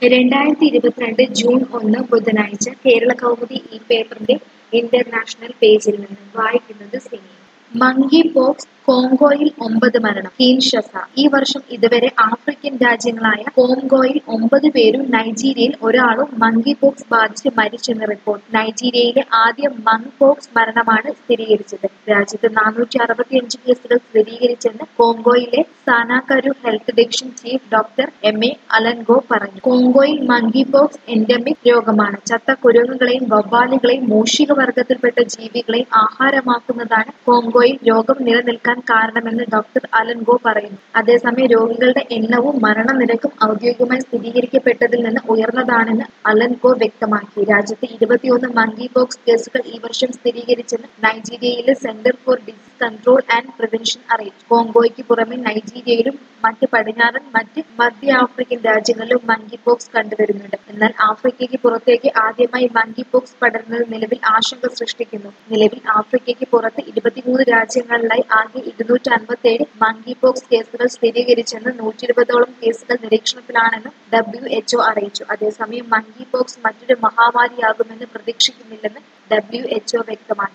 രണ്ടായിരത്തി ഇരുപത്തിരണ്ട് ജൂൺ ഒന്ന് ബുധനാഴ്ച കേരള കൗമുദി ഈ പേപ്പറിന്റെ ഇന്റർനാഷണൽ പേജിൽ നിന്ന് വായിക്കുന്നത് സിനി മങ്കി പോക്സ് കോങ്കോയിൽ ഒമ്പത് മരണം കിൻഷസ ഈ വർഷം ഇതുവരെ ആഫ്രിക്കൻ രാജ്യങ്ങളായ കോങ്കോയിൽ ഒമ്പത് പേരും നൈജീരിയയിൽ ഒരാളും മങ്കി പോക്സ് ബാധിച്ച് മരിച്ചെന്ന് റിപ്പോർട്ട് നൈജീരിയയിലെ ആദ്യ മങ്ക് പോക്സ് മരണമാണ് സ്ഥിരീകരിച്ചത് രാജ്യത്ത് നാനൂറ്റി അറുപത്തിയഞ്ച് കേസുകൾ സ്ഥിരീകരിച്ചെന്ന് കോങ്കോയിലെ സാനാകരു health division chief doctor M A Alango പറഞ്ഞു കോങ്കോയിൽ മങ്കി പോക്സ് എൻഡമിക് രോഗമാണ് ചത്ത കുരങ്ങുകളെയും വവ്വാലുകളെയും മൂഷിക വർഗത്തിൽപ്പെട്ട ജീവികളെയും ആഹാരമാക്കുന്നതാണ് കോങ്കോയിൽ രോഗം നിലനിൽക്കാൻ കാരണമെന്ന് ഡോക്ടർ അലൻഗോ പറയുന്നു അതേസമയം രോഗികളുടെ എണ്ണവും മരണനിരക്കും ഔദ്യോഗികമായി സ്ഥിരീകരിക്കപ്പെട്ടതിൽ നിന്ന് ഉയർന്നതാണെന്ന് അലൻഗോ വ്യക്തമാക്കി രാജ്യത്ത് ഇരുപത്തിയൊന്ന് മങ്കി പോക്സ് കേസുകൾ ഈ വർഷം സ്ഥിരീകരിച്ചെന്ന് നൈജീരിയയിലെ centre for disease control and prevention അറിയിച്ചു കോങ്കോയ്ക്ക് പുറമെ നൈജീരിയയിലും മറ്റ് പടിഞ്ഞാറൻ മറ്റ് മധ്യ ആഫ്രിക്കൻ രാജ്യങ്ങളിലും മങ്കി പോക്സ് കണ്ടുവരുന്നുണ്ട് എന്നാൽ ആഫ്രിക്കയ്ക്ക് പുറത്തേക്ക് ആദ്യമായി മങ്കി പോക്സ് പടരുന്നത് നിലവിൽ ആശങ്ക സൃഷ്ടിക്കുന്നു നിലവിൽ ആഫ്രിക്കയ്ക്ക് പുറത്ത് ഇരുപത്തിമൂന്ന് രാജ്യങ്ങളിലായി ആകെ ഇരുന്നൂറ്റി അൻപത്തി ഏഴ് മങ്കി പോക്സ് കേസുകൾ സ്ഥിരീകരിച്ചെന്ന് നൂറ്റി ഇരുപതോളം കേസുകൾ നിരീക്ഷണത്തിലാണെന്നും ഡബ്ല്യു എച്ച്ഒ അറിയിച്ചു അതേസമയം മങ്കി പോക്സ് മറ്റൊരു മഹാമാരിയാകുമെന്ന് പ്രതീക്ഷിക്കുന്നില്ലെന്ന് ഡബ്ല്യു എച്ച്ഒ വ്യക്തമാക്കി